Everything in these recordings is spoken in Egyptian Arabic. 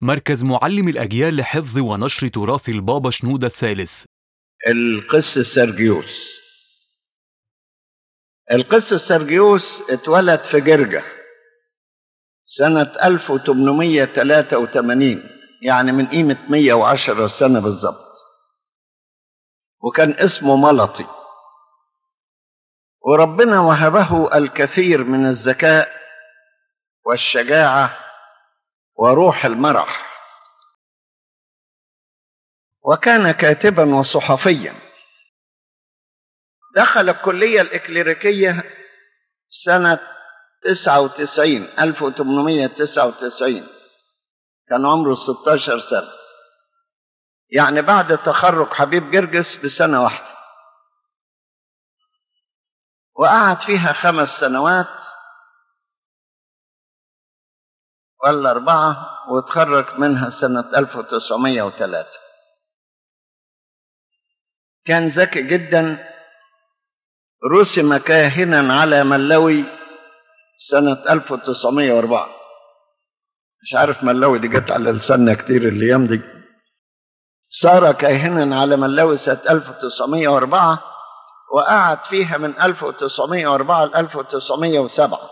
مركز معلم الأجيال لحفظ ونشر تراث البابا شنودة الثالث القس سرجيوس القس سرجيوس اتولد في جرجة سنة 1883 يعني من قيمة 110 سنة بالظبط وكان اسمه ملطي وربنا وهبه الكثير من الذكاء والشجاعة وروح المرح وكان كاتبا وصحفيا دخل الكلية الإكليريكية سنة 99 1899 كان عمره 16 سنة يعني بعد تخرج حبيب جرجس بسنة واحدة وقعد فيها خمس سنوات ولا أربعة وتخرج منها سنة 1903 كان ذكي جدا رسم كاهنا على ملوي سنة 1904 مش عارف ملوي دي جت على لساننا كتير الأيام دي صار كاهنا على ملوي سنة 1904 وقعد فيها من 1904 ل 1907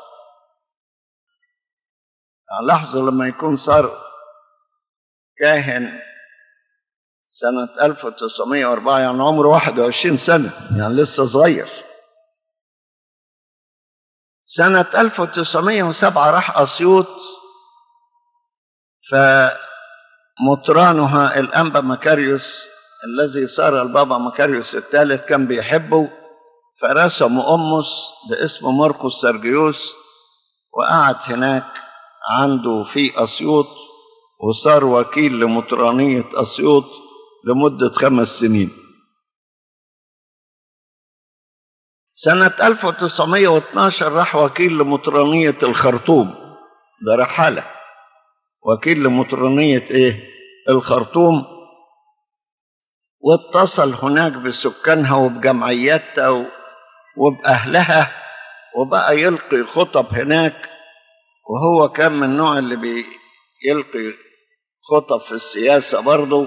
لاحظوا لما يكون صار كاهن سنة 1904 يعني عمره 21 سنة يعني لسه صغير سنة 1907 راح أسيوط فمطرانها الأنبا مكاريوس الذي صار البابا مكاريوس الثالث كان بيحبه فرسموا أمس باسم مرقس سرجيوس وقعد هناك عنده في أسيوط وصار وكيل لمطرانية أسيوط لمدة خمس سنين سنة 1912 راح وكيل لمطرانية الخرطوم ده رحالة وكيل لمطرانية ايه الخرطوم واتصل هناك بسكانها وبجمعياتها وبأهلها وبقى يلقي خطب هناك وهو كان من النوع اللي بيلقي خطب في السياسة برضه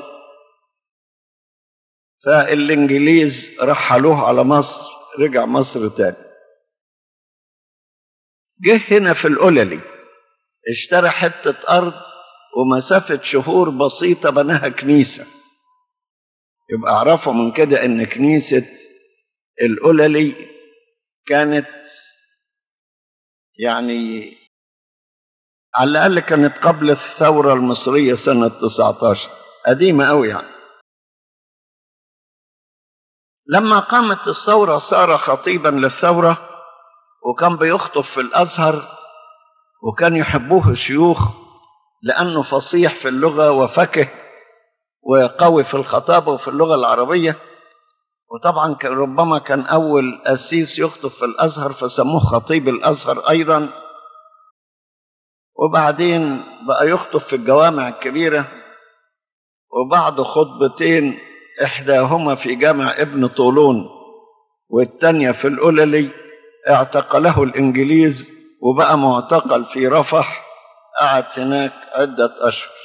فالإنجليز رحلوه على مصر رجع مصر تاني جه هنا في القللي اشترى حتة أرض ومسافة شهور بسيطة بناها كنيسة يبقى اعرفوا من كده ان كنيسة القللي كانت يعني على الأقل كانت قبل الثورة المصرية سنة 19 قديمة أوي يعني لما قامت الثورة صار خطيبا للثورة وكان بيخطب في الأزهر وكان يحبوه الشيوخ لأنه فصيح في اللغة وفكه وقوي في الخطابة وفي اللغة العربية وطبعا ربما كان أول أسيس يخطب في الأزهر فسموه خطيب الأزهر أيضا وبعدين بقى يخطب في الجوامع الكبيرة وبعد خطبتين إحداهما في جامع ابن طولون والتانية في القللي اعتقله الإنجليز وبقى معتقل في رفح قعد هناك عدة أشهر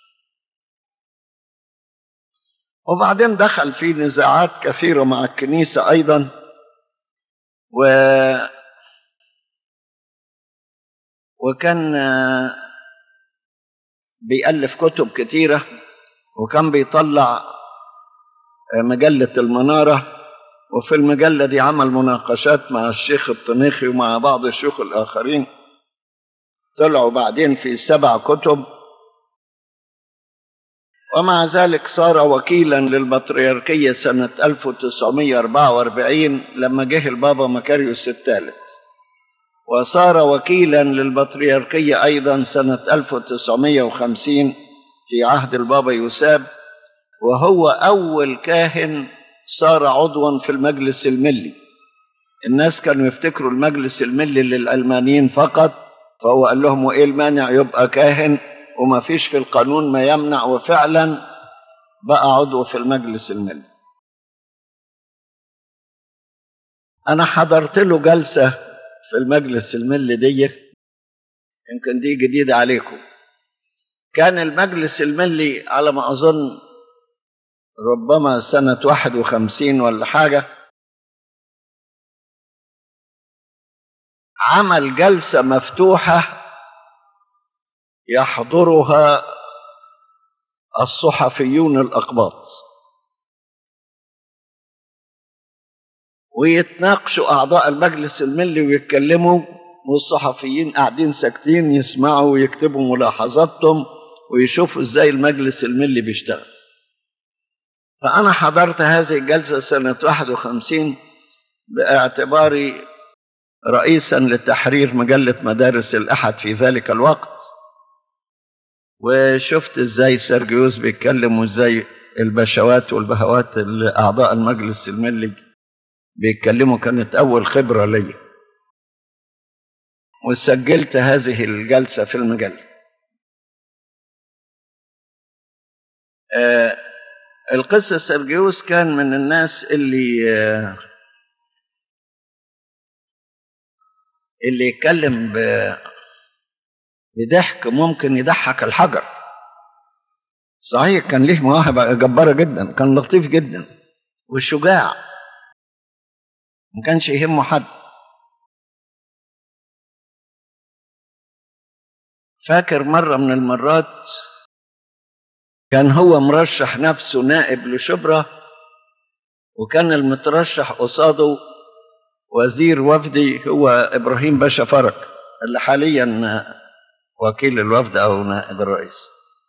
وبعدين دخل في نزاعات كثيرة مع الكنيسة أيضا و وكان بيألف كتب كتيرة وكان بيطلع مجلة المنارة وفي المجلة دي عمل مناقشات مع الشيخ الطنيخي ومع بعض الشيوخ الآخرين طلعوا بعدين في سبع كتب ومع ذلك صار وكيلا للبطريركية سنة 1944 لما جه البابا مكاريوس الثالث وصار وكيلا للبطريركية أيضا سنة 1950 في عهد البابا يوساب وهو أول كاهن صار عضوا في المجلس الملي الناس كانوا يفتكروا المجلس الملي للألمانيين فقط فهو قال لهم وإيه المانع يبقى كاهن وما فيش في القانون ما يمنع وفعلا بقى عضو في المجلس الملي أنا حضرت له جلسة في المجلس الملي دي يمكن دي جديدة عليكم كان المجلس الملي على ما أظن ربما سنة واحد وخمسين ولا حاجة عمل جلسة مفتوحة يحضرها الصحفيون الأقباط ويتناقشوا أعضاء المجلس الملي ويتكلموا والصحفيين قاعدين ساكتين يسمعوا ويكتبوا ملاحظاتهم ويشوفوا ازاي المجلس الملي بيشتغل فأنا حضرت هذه الجلسة سنة 51 باعتباري رئيسا لتحرير مجلة مدارس الأحد في ذلك الوقت وشفت ازاي سيرجيوس بيتكلم وازاي البشوات والبهوات أعضاء المجلس الملي بيتكلموا كانت أول خبرة لي وسجلت هذه الجلسة في المجلة آه القصة سيرجيوس كان من الناس اللي آه اللي يتكلم بضحك ممكن يضحك الحجر صحيح كان ليه مواهب جبارة جدا كان لطيف جدا وشجاع ما كانش يهمه حد فاكر مرة من المرات كان هو مرشح نفسه نائب لشبرا وكان المترشح قصاده وزير وفدي هو إبراهيم باشا فرج اللي حاليا وكيل الوفد أو نائب الرئيس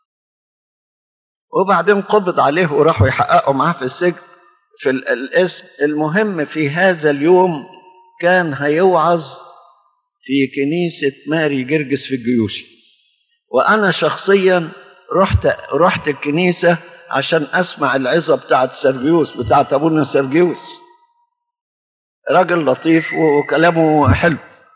وبعدين قبض عليه وراحوا يحققوا معاه في السجن في الاسم المهم في هذا اليوم كان هيوعظ في كنيسة ماري جرجس في الجيوشي وأنا شخصيا رحت رحت الكنيسة عشان أسمع العظة بتاعت سرجيوس بتاعت أبونا سرجيوس راجل لطيف وكلامه حلو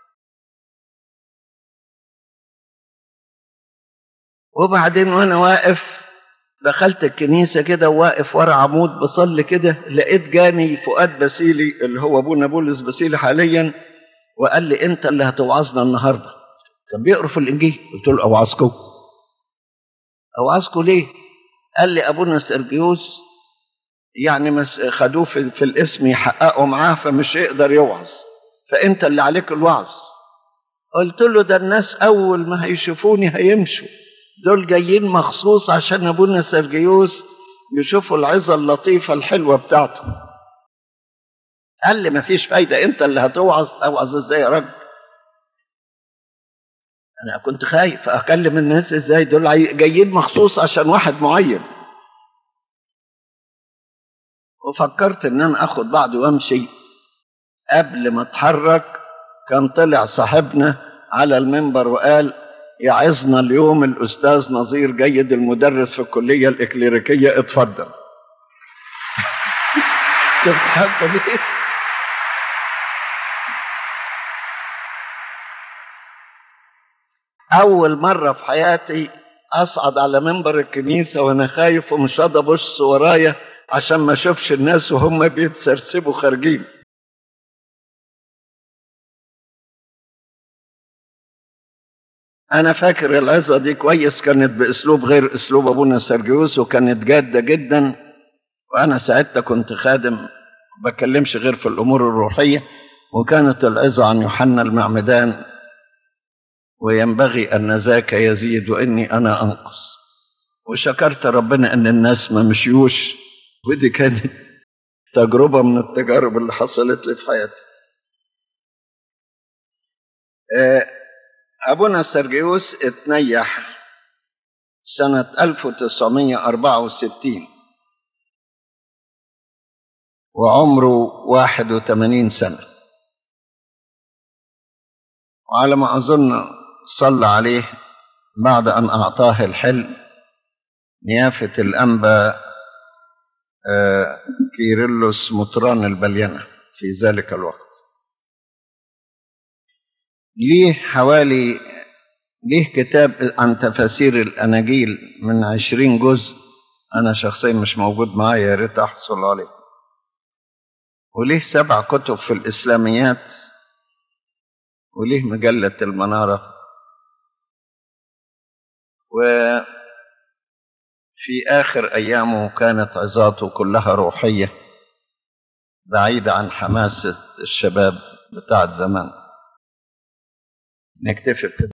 وبعدين وأنا واقف دخلت الكنيسة كده وواقف ورا عمود بصلي كده لقيت جاني فؤاد باسيلي اللي هو أبونا بولس باسيلي حاليا وقال لي أنت اللي هتوعظنا النهارده كان بيقروا في الإنجيل قلت له أوعظكم أوعظكم ليه؟ قال لي أبونا سرجيوس يعني مس خدوه في, في الاسم يحققوا معاه فمش يقدر يوعظ فأنت اللي عليك الوعظ قلت له ده الناس أول ما هيشوفوني هيمشوا دول جايين مخصوص عشان أبونا سرجيوس يشوفوا العظة اللطيفة الحلوة بتاعته قال لي مفيش فايدة أنت اللي هتوعظ أوعظ إزاي يا راجل انا كنت خايف اكلم الناس ازاي دول جايين مخصوص عشان واحد معين وفكرت ان انا اخد بعض وامشي قبل ما اتحرك كان طلع صاحبنا على المنبر وقال يعظنا اليوم الاستاذ نظير جيد المدرس في الكليه الاكليريكيه اتفضل تضحكوا ليه أول مرة في حياتي أصعد على منبر الكنيسة وأنا خايف ومش راضي أبص ورايا عشان ما أشوفش الناس وهم بيتسرسبوا خارجين أنا فاكر العظة دي كويس كانت بأسلوب غير أسلوب أبونا سرجيوس وكانت جادة جدا وأنا ساعتها كنت خادم بكلمش غير في الأمور الروحية وكانت العظة عن يوحنا المعمدان وينبغي أن ذاك يزيد وإني أنا أنقص وشكرت ربنا أن الناس ما مشيوش ودي كانت تجربة من التجارب اللي حصلت لي في حياتي أبونا سرجيوس اتنيح سنة 1964 وعمره 81 سنة وعلى ما أظن صلى عليه بعد أن أعطاه الحلم نيافة الأنبا كيرلس مطران البلينة في ذلك الوقت ليه حوالي ليه كتاب عن تفاسير الأناجيل من عشرين جزء أنا شخصيا مش موجود معايا يا ريت أحصل عليه وليه سبع كتب في الإسلاميات وليه مجلة المنارة و في آخر أيامه كانت عظاته كلها روحية بعيدة عن حماسة الشباب بتاعت زمان نكتفي بكده